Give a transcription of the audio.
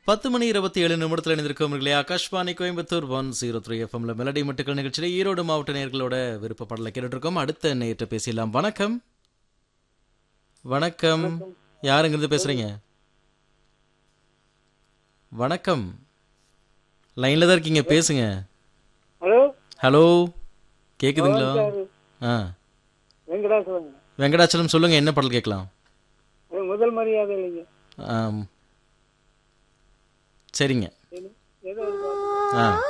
பத்து மணி இருபத்தி ஏழு நிமிடத்தில் இணைந்திருக்கும் இல்லையா Akashvani Coimbatore one zero three எஃப்எம்ல மெலடி மட்டுக்கள் நிகழ்ச்சியில் ஈரோடு மாவட்ட நேர்களோட விருப்ப பாடலை கேட்டுட்டு இருக்கோம் அடுத்த நேற்று பேசலாம் வணக்கம் வணக்கம் யாருங்கிருந்து பேசுறீங்க வணக்கம் லைன்ல தான் இருக்கீங்க பேசுங்க ஹலோ ஹலோ கேக்குதுங்களா ஆ வெங்கடாசலம் வெங்கடாச்சலம் சொல்லுங்க என்ன பாடல் கேட்கலாம் அது முதல் மரியாதை இல்லைங்க ஆம். சரிங்க ஏதோ ஒரு பாட்டு. ஆ